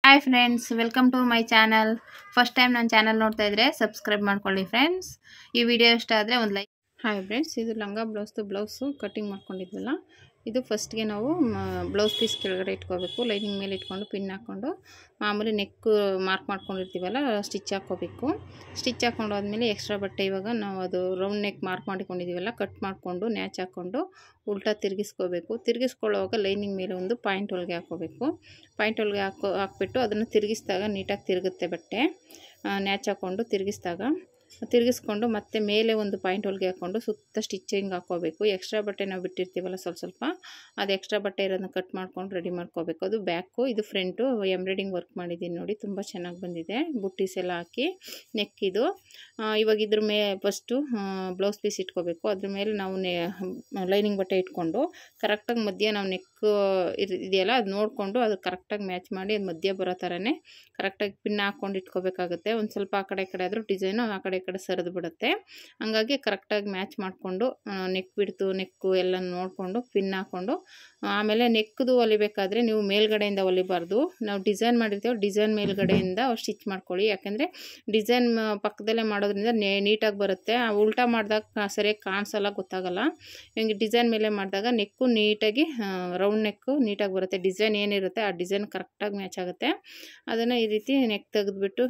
hi friends welcome to my channel first time ನನ್ನ channel ನೋಡ್ತಾ ಇದ್ರೆ ಸಬ್ಸ್ಕ್ರೈಬ್ ಮಾಡ್ಕೊಳ್ಳಿ ಫ್ರೆಂಡ್ಸ್ ಈ ವಿಡಿಯೋ ಇಷ್ಟ ಆದರೆ ಒಂದು ಲೈಕ್ ಹಾಯ್ ಫ್ರೆಂಡ್ಸ್ ಇದು ಲಂಗ ಬ್ಲೌಸ್ದು ಬ್ಲೌಸು ಕಟ್ಟಿಂಗ್ ಮಾಡ್ಕೊಂಡಿದ್ವಲ್ಲ ಇದು ಫಸ್ಟ್ಗೆ ನಾವು ಬ್ಲೌಸ್ ಪೀಸ್ ಕೆಳಗಡೆ ಇಟ್ಕೋಬೇಕು ಲೈನಿಂಗ್ ಮೇಲೆ ಇಟ್ಕೊಂಡು ಪಿನ್ ಹಾಕ್ಕೊಂಡು ಮಾಮೂಲಿ ನೆಕ್ ಮಾರ್ಕ್ ಮಾಡ್ಕೊಂಡಿರ್ತೀವಲ್ಲ ಸ್ಟಿಚ್ ಹಾಕ್ಕೋಬೇಕು ಸ್ಟಿಚ್ ಹಾಕ್ಕೊಂಡು ಆದಮೇಲೆ ಎಕ್ಸ್ಟ್ರಾ ಬಟ್ಟೆ ಇವಾಗ ನಾವು ಅದು ರೌಂಡ್ ನೆಕ್ ಮಾರ್ಕ್ ಮಾಡ್ಕೊಂಡಿದ್ದೀವಲ್ಲ ಕಟ್ ಮಾಡಿಕೊಂಡು ನ್ಯಾಚ್ ಹಾಕ್ಕೊಂಡು ಉಲ್ಟಾ ತಿರುಗಿಸ್ಕೋಬೇಕು ತಿರುಗಿಸ್ಕೊಳ್ಳುವಾಗ ಲೈನಿಂಗ್ ಮೇಲೆ ಒಂದು ಪಾಯಿಂಟ್ ಹೊಲಿಗೆ ಹಾಕ್ಕೋಬೇಕು ಪಾಯಿಂಟ್ ಹೊಲಿಗೆ ಹಾಕೋ ಹಾಕ್ಬಿಟ್ಟು ಅದನ್ನು ತಿರುಗಿಸಿದಾಗ ನೀಟಾಗಿ ತಿರುಗುತ್ತೆ ಬಟ್ಟೆ ನ್ಯಾಚ್ ಹಾಕ್ಕೊಂಡು ತಿರುಗಿಸಿದಾಗ ತಿರುಗಿಸ್ಕೊಂಡು ಮತ್ತೆ ಮೇಲೆ ಒಂದು ಪಾಯಿಂಟ್ ಹೊಲಿಗೆ ಹಾಕ್ಕೊಂಡು ಸುತ್ತ ಸ್ಟಿಚಿಂಗ್ ಹಾಕ್ಕೋಬೇಕು ಎಕ್ಸ್ಟ್ರಾ ಬಟ್ಟೆ ನಾವು ಬಿಟ್ಟಿರ್ತೀವಲ್ಲ ಸ್ವಲ್ಪ ಸ್ವಲ್ಪ ಅದು ಎಕ್ಸ್ಟ್ರಾ ಬಟ್ಟೆ ಇರೋದನ್ನ ಕಟ್ ಮಾಡ್ಕೊಂಡು ರೆಡಿ ಮಾಡ್ಕೋಬೇಕು ಅದು ಬ್ಯಾಕು ಇದು ಫ್ರಂಟು ಎಂಬ್ರಾಯ್ಡಿಂಗ್ ವರ್ಕ್ ಮಾಡಿದ್ದೀನಿ ನೋಡಿ ತುಂಬ ಚೆನ್ನಾಗಿ ಬಂದಿದೆ ಬುಟ್ಟೀಸ್ ಎಲ್ಲ ಹಾಕಿ ನೆಕ್ ಇದು ಇವಾಗ ಇದ್ರ ಮೇ ಫಸ್ಟು ಬ್ಲೌಸ್ ಪೀಸ್ ಇಟ್ಕೋಬೇಕು ಅದ್ರ ಮೇಲೆ ನಾವು ನೆ ಲೈನಿಂಗ್ ಬಟ್ಟೆ ಇಟ್ಕೊಂಡು ಕರೆಕ್ಟಾಗಿ ಮಧ್ಯೆ ನಾವು ನೆಕ್ ಇದೆಯಲ್ಲ ಅದು ನೋಡಿಕೊಂಡು ಅದು ಕರೆಕ್ಟಾಗಿ ಮ್ಯಾಚ್ ಮಾಡಿ ಅದು ಮಧ್ಯೆ ಬರೋ ಥರನೇ ಕರೆಕ್ಟಾಗಿ ಪಿನ್ ಹಾಕ್ಕೊಂಡು ಇಟ್ಕೋಬೇಕಾಗುತ್ತೆ ಒಂದು ಸ್ವಲ್ಪ ಆ ಕಡೆ ಈ ಕಡೆ ಆದರೂ ಡಿಸೈನು ಆ ಕಡೆ ಈ ಕಡೆ ಸರಿದು ಬಿಡುತ್ತೆ ಹಂಗಾಗಿ ಕರೆಕ್ಟಾಗಿ ಮ್ಯಾಚ್ ಮಾಡಿಕೊಂಡು ನೆಕ್ ಬಿಡ್ತು ನೆಕ್ಕು ಎಲ್ಲ ನೋಡಿಕೊಂಡು ಪಿನ್ ಹಾಕ್ಕೊಂಡು ಆಮೇಲೆ ನೆಕ್ದು ಹೊಲಿಬೇಕಾದ್ರೆ ನೀವು ಮೇಲ್ಗಡೆಯಿಂದ ಹೊಲಿಬಾರ್ದು ನಾವು ಡಿಸೈನ್ ಮಾಡಿರ್ತೀವಿ ಡಿಸೈನ್ ಮೇಲ್ಗಡೆಯಿಂದ ಸ್ಟಿಚ್ ಮಾಡ್ಕೊಳ್ಳಿ ಯಾಕೆಂದರೆ ಡಿಸೈನ್ ಪಕ್ಕದಲ್ಲೇ ಮಾಡೋದ್ರಿಂದ ನೇ ನೀಟಾಗಿ ಬರುತ್ತೆ ಉಲ್ಟಾ ಮಾಡಿದಾಗ ಸರಿಯಾಗಿ ಕಾಣಿಸಲ್ಲ ಗೊತ್ತಾಗಲ್ಲ ಹಿಂಗೆ ಡಿಸೈನ್ ಮೇಲೆ ಮಾಡಿದಾಗ ನೆಕ್ಕು ನೀಟಾಗಿ ರೌಂಡ್ ನೆಕ್ಕು ನೀಟಾಗಿ ಬರುತ್ತೆ ಡಿಸೈನ್ ಏನಿರುತ್ತೆ ಆ ಡಿಸೈನ್ ಕರೆಕ್ಟಾಗಿ ಮ್ಯಾಚ್ ಆಗುತ್ತೆ ಅದನ್ನು ಈ ರೀತಿ ನೆಕ್ ತೆಗೆದುಬಿಟ್ಟು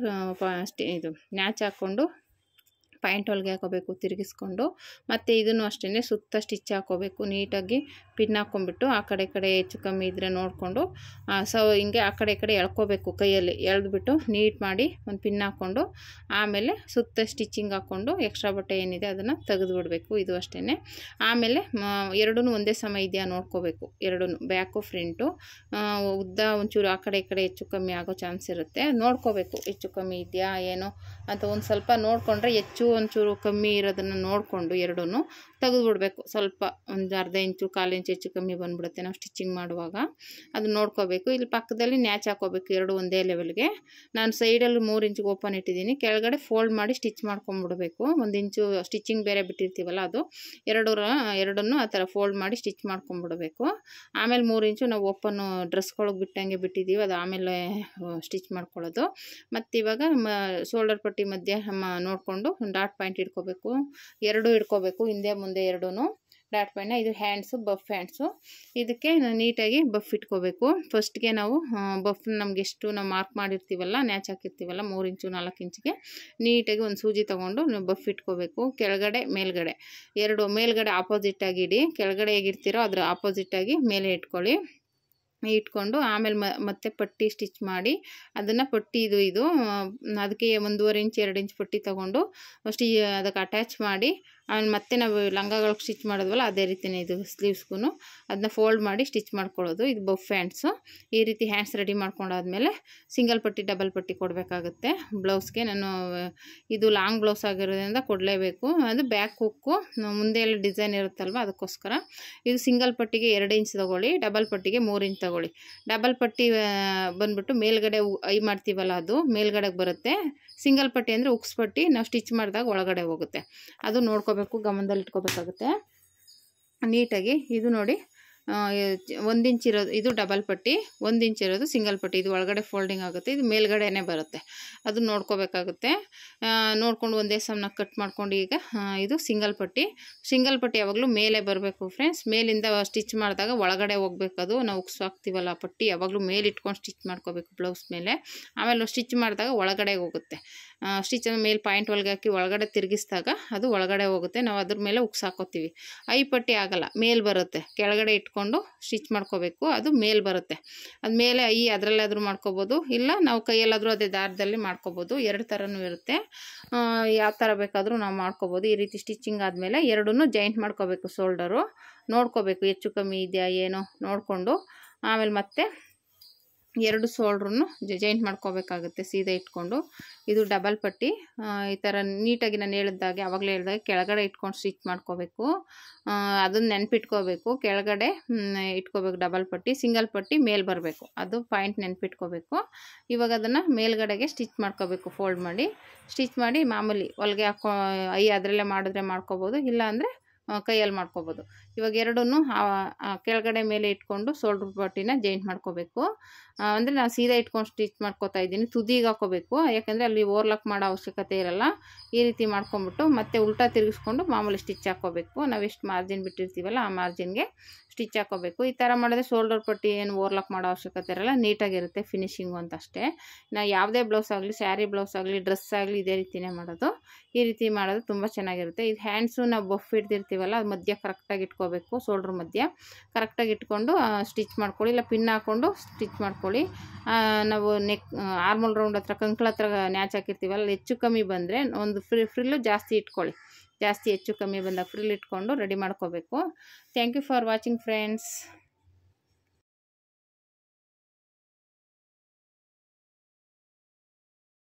ಇದು ನ್ಯಾಚ್ ಹಾಕ್ಕೊಂಡು ಪಾಯಿಂಟ್ ಹೊಲಿಗೆ ಹಾಕೋಬೇಕು ತಿರುಗಿಸ್ಕೊಂಡು ಮತ್ತು ಇದನ್ನು ಅಷ್ಟೇ ಸುತ್ತ ಸ್ಟಿಚ್ ಹಾಕೋಬೇಕು ನೀಟಾಗಿ ಪಿನ್ ಹಾಕ್ಕೊಂಬಿಟ್ಟು ಆ ಕಡೆ ಕಡೆ ಹೆಚ್ಚು ಕಮ್ಮಿ ಇದ್ದರೆ ನೋಡಿಕೊಂಡು ಸೊ ಹಿಂಗೆ ಆ ಕಡೆ ಈ ಕಡೆ ಎಳ್ಕೋಬೇಕು ಕೈಯಲ್ಲಿ ಎಳೆದ್ಬಿಟ್ಟು ನೀಟ್ ಮಾಡಿ ಒಂದು ಪಿನ್ ಹಾಕ್ಕೊಂಡು ಆಮೇಲೆ ಸುತ್ತ ಸ್ಟಿಚಿಂಗ್ ಹಾಕ್ಕೊಂಡು ಎಕ್ಸ್ಟ್ರಾ ಬಟ್ಟೆ ಏನಿದೆ ಅದನ್ನು ತೆಗೆದು ಬಿಡಬೇಕು ಇದು ಅಷ್ಟೇ ಆಮೇಲೆ ಎರಡೂ ಒಂದೇ ಸಮ ಇದೆಯಾ ನೋಡ್ಕೋಬೇಕು ಎರಡೂ ಬ್ಯಾಕು ಫ್ರಂಟು ಉದ್ದ ಒಂಚೂರು ಆ ಕಡೆ ಈ ಕಡೆ ಹೆಚ್ಚು ಕಮ್ಮಿ ಆಗೋ ಚಾನ್ಸ್ ಇರುತ್ತೆ ನೋಡ್ಕೋಬೇಕು ಹೆಚ್ಚು ಕಮ್ಮಿ ಇದೆಯಾ ಏನೋ ಅಂತ ಒಂದು ಸ್ವಲ್ಪ ನೋಡಿಕೊಂಡ್ರೆ ಹೆಚ್ಚು ಒಂಚೂರು ಕಮ್ಮಿ ಇರೋದನ್ನು ನೋಡಿಕೊಂಡು ಎರಡೂ ತೆಗೆದು ಬಿಡಬೇಕು ಸ್ವಲ್ಪ ಒಂದು ಅರ್ಧ ಇಂಚು ಕಾಲು ಇಂಚು ಹೆಚ್ಚು ಕಮ್ಮಿ ಬಂದುಬಿಡುತ್ತೆ ನಾವು ಸ್ಟಿಚಿಂಗ್ ಮಾಡುವಾಗ ಅದು ನೋಡ್ಕೋಬೇಕು ಇಲ್ಲಿ ಪಕ್ಕದಲ್ಲಿ ನ್ಯಾಚ್ ಹಾಕೋಬೇಕು ಎರಡು ಒಂದೇ ಲೆವೆಲ್ಗೆ ನಾನು ಸೈಡಲ್ಲಿ ಮೂರು ಇಂಚಿಗೆ ಓಪನ್ ಇಟ್ಟಿದ್ದೀನಿ ಕೆಳಗಡೆ ಫೋಲ್ಡ್ ಮಾಡಿ ಸ್ಟಿಚ್ ಮಾಡ್ಕೊಂಬಿಡ್ಬೇಕು ಒಂದು ಇಂಚು ಸ್ಟಿಚಿಂಗ್ ಬೇರೆ ಬಿಟ್ಟಿರ್ತೀವಲ್ಲ ಅದು ಎರಡು ಎರಡನ್ನು ಆ ಥರ ಫೋಲ್ಡ್ ಮಾಡಿ ಸ್ಟಿಚ್ ಮಾಡ್ಕೊಂಬಿಡ್ಬೇಕು ಆಮೇಲೆ ಮೂರು ಇಂಚು ನಾವು ಓಪನ್ನು ಡ್ರೆಸ್ಗಳಿಗೆ ಬಿಟ್ಟಂಗೆ ಬಿಟ್ಟಿದ್ದೀವಿ ಅದು ಆಮೇಲೆ ಸ್ಟಿಚ್ ಮಾಡ್ಕೊಳ್ಳೋದು ಮತ್ತು ಇವಾಗ ಮ ಶೋಲ್ಡರ್ ಪಟ್ಟಿ ಮಧ್ಯೆ ನೋಡಿಕೊಂಡು ಡಾಟ್ ಪಾಯಿಂಟ್ ಇಟ್ಕೋಬೇಕು ಎರಡು ಇಟ್ಕೋಬೇಕು ಹಿಂದೆ ಮುಂದೆ ಎರಡೂ ಡಾಟ್ ಪಾಯಿಂಟ್ನ ಇದು ಹ್ಯಾಂಡ್ಸು ಬಫ್ ಹ್ಯಾಂಡ್ಸು ಇದಕ್ಕೆ ನೀಟಾಗಿ ಬಫ್ ಇಟ್ಕೋಬೇಕು ಫಸ್ಟ್ಗೆ ನಾವು ಬಫ್ ನಮ್ಗೆ ಎಷ್ಟು ನಾವು ಮಾರ್ಕ್ ಮಾಡಿರ್ತೀವಲ್ಲ ನ್ಯಾಚ್ ಹಾಕಿರ್ತೀವಲ್ಲ ಮೂರು ಇಂಚು ನಾಲ್ಕು ಇಂಚಿಗೆ ನೀಟಾಗಿ ಒಂದು ಸೂಜಿ ತೊಗೊಂಡು ಬಫ್ ಇಟ್ಕೋಬೇಕು ಕೆಳಗಡೆ ಮೇಲ್ಗಡೆ ಎರಡು ಮೇಲ್ಗಡೆ ಆಪೋಸಿಟ್ಟಾಗಿ ಇಡಿ ಕೆಳಗಡೆ ಹೇಗಿರ್ತೀರೋ ಅದ್ರ ಆಪೋಸಿಟ್ಟಾಗಿ ಮೇಲೆ ಇಟ್ಕೊಳ್ಳಿ ಇಟ್ಕೊಂಡು ಆಮೇಲೆ ಮತ್ತೆ ಪಟ್ಟಿ ಸ್ಟಿಚ್ ಮಾಡಿ ಅದನ್ನು ಪಟ್ಟಿ ಇದು ಇದು ಅದಕ್ಕೆ ಒಂದೂವರೆ ಇಂಚ್ ಎರಡು ಇಂಚ್ ಪಟ್ಟಿ ತೊಗೊಂಡು ಸ್ಟಿ ಅದಕ್ಕೆ ಅಟ್ಯಾಚ್ ಮಾಡಿ ಆಮೇಲೆ ಮತ್ತೆ ನಾವು ಲಂಗಗಳಿಗೆ ಸ್ಟಿಚ್ ಮಾಡೋದ್ವಲ್ಲ ಅದೇ ರೀತಿಯೇ ಇದು ಸ್ಲೀವ್ಸ್ಗೂ ಅದನ್ನ ಫೋಲ್ಡ್ ಮಾಡಿ ಸ್ಟಿಚ್ ಮಾಡ್ಕೊಳ್ಳೋದು ಇದು ಬಫ್ ಹ್ಯಾಂಡ್ಸು ಈ ರೀತಿ ಹ್ಯಾಂಡ್ಸ್ ರೆಡಿ ಮಾಡ್ಕೊಂಡಾದ್ಮೇಲೆ ಸಿಂಗಲ್ ಪಟ್ಟಿ ಡಬಲ್ ಪಟ್ಟಿ ಕೊಡಬೇಕಾಗುತ್ತೆ ಬ್ಲೌಸ್ಗೆ ನಾನು ಇದು ಲಾಂಗ್ ಬ್ಲೌಸ್ ಆಗಿರೋದ್ರಿಂದ ಕೊಡಲೇಬೇಕು ಅದು ಬ್ಯಾಕ್ ಹುಕ್ಕು ಮುಂದೆ ಎಲ್ಲ ಡಿಸೈನ್ ಇರುತ್ತಲ್ವ ಅದಕ್ಕೋಸ್ಕರ ಇದು ಸಿಂಗಲ್ ಪಟ್ಟಿಗೆ ಎರಡು ಇಂಚ್ ತೊಗೊಳ್ಳಿ ಡಬಲ್ ಪಟ್ಟಿಗೆ ಮೂರು ಇಂಚ್ ತೊಗೊಳ್ಳಿ ಡಬಲ್ ಪಟ್ಟಿ ಬಂದುಬಿಟ್ಟು ಮೇಲ್ಗಡೆ ಐ ಮಾಡ್ತೀವಲ್ಲ ಅದು ಮೇಲ್ಗಡೆಗೆ ಬರುತ್ತೆ ಸಿಂಗಲ್ ಪಟ್ಟಿ ಅಂದರೆ ಉಕ್ಸ್ ಪಟ್ಟಿ ನಾವು ಸ್ಟಿಚ್ ಮಾಡಿದಾಗ ಒಳಗಡೆ ಹೋಗುತ್ತೆ ಅದು ನೋಡ್ಕೋಬೇಕು ಗಮನದಲ್ಲಿ ಇಟ್ಕೋಬೇಕಾಗುತ್ತೆ ನೀಟಾಗಿ ಇದು ನೋಡಿ ಒಂದು ಇಂಚ್ ಇರೋದು ಇದು ಡಬಲ್ ಪಟ್ಟಿ ಒಂದು ಇಂಚ್ ಇರೋದು ಸಿಂಗಲ್ ಪಟ್ಟಿ ಇದು ಒಳಗಡೆ ಫೋಲ್ಡಿಂಗ್ ಆಗುತ್ತೆ ಇದು ಮೇಲ್ಗಡೆನೇ ಬರುತ್ತೆ ಅದು ನೋಡ್ಕೋಬೇಕಾಗುತ್ತೆ ನೋಡ್ಕೊಂಡು ಒಂದೇ ಸಮನ ಕಟ್ ಮಾಡ್ಕೊಂಡು ಈಗ ಇದು ಸಿಂಗಲ್ ಪಟ್ಟಿ ಸಿಂಗಲ್ ಪಟ್ಟಿ ಯಾವಾಗಲೂ ಮೇಲೆ ಬರಬೇಕು ಫ್ರೆಂಡ್ಸ್ ಮೇಲಿಂದ ಸ್ಟಿಚ್ ಮಾಡಿದಾಗ ಒಳಗಡೆ ಹೋಗ್ಬೇಕು ಅದು ನಾವು ಉಕ್ಸ್ ಹಾಕ್ತೀವಲ್ಲ ಪಟ್ಟಿ ಯಾವಾಗಲೂ ಮೇಲೆ ಇಟ್ಕೊಂಡು ಸ್ಟಿಚ್ ಮಾಡ್ಕೋಬೇಕು ಬ್ಲೌಸ್ ಮೇಲೆ ಆಮೇಲೆ ಸ್ಟಿಚ್ ಮಾಡಿದಾಗ ಒಳಗಡೆ ಹೋಗುತ್ತೆ ಸ್ಟಿಚ್ ಮೇಲೆ ಪಾಯಿಂಟ್ ಒಳಗೆ ಹಾಕಿ ಒಳಗಡೆ ತಿರುಗಿಸಿದಾಗ ಅದು ಒಳಗಡೆ ಹೋಗುತ್ತೆ ನಾವು ಅದ್ರ ಮೇಲೆ ಉಕ್ಸ್ ಹಾಕೋತೀವಿ ಐ ಪಟ್ಟಿ ಆಗಲ್ಲ ಮೇಲೆ ಬರುತ್ತೆ ಕೆಳಗಡೆ ಇಟ್ಕೊಂಡು ಸ್ಟಿಚ್ ಮಾಡ್ಕೋಬೇಕು ಅದು ಮೇಲೆ ಬರುತ್ತೆ ಅದು ಮೇಲೆ ಐ ಅದರಲ್ಲಾದರೂ ಮಾಡ್ಕೋಬೋದು ಇಲ್ಲ ನಾವು ಕೈಯಲ್ಲಾದರೂ ಅದೇ ದಾರದಲ್ಲಿ ಮಾಡ್ಕೋಬೋದು ಎರಡು ಥರನೂ ಇರುತ್ತೆ ಯಾವ ಥರ ಬೇಕಾದರೂ ನಾವು ಮಾಡ್ಕೋಬೋದು ಈ ರೀತಿ ಸ್ಟಿಚಿಂಗ್ ಆದಮೇಲೆ ಎರಡನ್ನೂ ಜಾಯಿಂಟ್ ಮಾಡ್ಕೋಬೇಕು ಶೋಲ್ಡರು ನೋಡ್ಕೋಬೇಕು ಹೆಚ್ಚು ಕಮ್ಮಿ ಇದೆಯಾ ಏನೋ ನೋಡಿಕೊಂಡು ಆಮೇಲೆ ಮತ್ತೆ ಎರಡು ಶೋಲ್ಡ್ರೂ ಜಾಯಿಂಟ್ ಮಾಡ್ಕೋಬೇಕಾಗುತ್ತೆ ಸೀದಾ ಇಟ್ಕೊಂಡು ಇದು ಡಬಲ್ ಪಟ್ಟಿ ಈ ಥರ ನೀಟಾಗಿ ನಾನು ಹೇಳಿದಾಗೆ ಆವಾಗಲೇ ಹೇಳಿದಾಗ ಕೆಳಗಡೆ ಇಟ್ಕೊಂಡು ಸ್ಟಿಚ್ ಮಾಡ್ಕೋಬೇಕು ಅದನ್ನು ನೆನಪಿಟ್ಕೋಬೇಕು ಕೆಳಗಡೆ ಇಟ್ಕೋಬೇಕು ಡಬಲ್ ಪಟ್ಟಿ ಸಿಂಗಲ್ ಪಟ್ಟಿ ಮೇಲೆ ಬರಬೇಕು ಅದು ಪಾಯಿಂಟ್ ನೆನಪಿಟ್ಕೋಬೇಕು ಇವಾಗ ಅದನ್ನು ಮೇಲ್ಗಡೆಗೆ ಸ್ಟಿಚ್ ಮಾಡ್ಕೋಬೇಕು ಫೋಲ್ಡ್ ಮಾಡಿ ಸ್ಟಿಚ್ ಮಾಡಿ ಮಾಮೂಲಿ ಹೊಲಿಗೆ ಹಾಕೋ ಐ ಅದರಲ್ಲೇ ಮಾಡಿದ್ರೆ ಮಾಡ್ಕೋಬೋದು ಇಲ್ಲಾಂದರೆ ಕೈಯಲ್ಲಿ ಮಾಡ್ಕೋಬೋದು ಇವಾಗ ಎರಡನ್ನೂ ಕೆಳಗಡೆ ಮೇಲೆ ಇಟ್ಕೊಂಡು ಶೋಲ್ಡ್ರ್ ಪಟ್ಟಿನ ಜಾಯಿಂಟ್ ಮಾಡ್ಕೋಬೇಕು ಅಂದರೆ ನಾನು ಸೀದಾ ಇಟ್ಕೊಂಡು ಸ್ಟಿಚ್ ಮಾಡ್ಕೋತಾ ಇದ್ದೀನಿ ತುದಿಗೆ ಹಾಕೋಬೇಕು ಯಾಕಂದರೆ ಅಲ್ಲಿ ಓವರ್ಲಾಕ್ ಮಾಡೋ ಅವಶ್ಯಕತೆ ಇರಲ್ಲ ಈ ರೀತಿ ಮಾಡ್ಕೊಂಬಿಟ್ಟು ಮತ್ತೆ ಉಲ್ಟಾ ತಿರುಗಿಸ್ಕೊಂಡು ಮಾಮೂಲಿ ಸ್ಟಿಚ್ ಹಾಕ್ಕೋಬೇಕು ನಾವು ಎಷ್ಟು ಮಾರ್ಜಿನ್ ಬಿಟ್ಟಿರ್ತೀವಲ್ಲ ಆ ಮಾರ್ಜಿನ್ಗೆ ಸ್ಟಿಚ್ ಹಾಕ್ಕೋಬೇಕು ಈ ಥರ ಮಾಡಿದ್ರೆ ಶೋಲ್ಡರ್ ಪಟ್ಟಿ ಏನು ಓವರ್ಲಾಕ್ ಮಾಡೋ ಅವಶ್ಯಕತೆ ಇರಲ್ಲ ನೀಟಾಗಿರುತ್ತೆ ಫಿನಿಶಿಂಗು ಅಂತ ಅಷ್ಟೇ ನಾ ಯಾವುದೇ ಬ್ಲೌಸ್ ಆಗಲಿ ಸ್ಯಾರಿ ಬ್ಲೌಸ್ ಆಗಲಿ ಡ್ರೆಸ್ ಆಗಲಿ ಇದೇ ರೀತಿಯೇ ಮಾಡೋದು ಈ ರೀತಿ ಮಾಡೋದು ತುಂಬ ಚೆನ್ನಾಗಿರುತ್ತೆ ಇದು ಹ್ಯಾಂಡ್ಸು ನಾವು ಬಫ್ ಹಿಡ್ದಿರ್ತೀವಲ್ಲ ಅದು ಮಧ್ಯ ಕರೆಕ್ಟಾಗಿ ಇಟ್ಕೋಬೇಕು ಶೋಲ್ಡ್ರ್ ಮಧ್ಯ ಕರೆಕ್ಟಾಗಿ ಇಟ್ಕೊಂಡು ಸ್ಟಿಚ್ ಮಾಡ್ಕೊಳ್ಳಿ ಇಲ್ಲ ಪಿನ್ ಹಾಕ್ಕೊಂಡು ಸ್ಟಿಚ್ ಮಾಡ್ಕೊಳ್ಳಿ ನಾವು ನೆಕ್ ಆರ್ಮಲ್ ರೌಂಡ್ ಹತ್ರ ಕಂಕ್ಳ ಹತ್ರ ನ್ಯಾಚ್ ಹಾಕಿರ್ತೀವಲ್ಲ ಅಲ್ಲಿ ಹೆಚ್ಚು ಕಮ್ಮಿ ಬಂದರೆ ಒಂದು ಫ್ರಿ ಫ್ರಿಲ್ಲು ಜಾಸ್ತಿ ಇಟ್ಕೊಳ್ಳಿ ಜಾಸ್ತಿ ಹೆಚ್ಚು ಕಮ್ಮಿ ಬಂದಾಗ ಫ್ರಿಲ್ ಇಟ್ಕೊಂಡು ರೆಡಿ ಮಾಡ್ಕೋಬೇಕು thank you for watching friends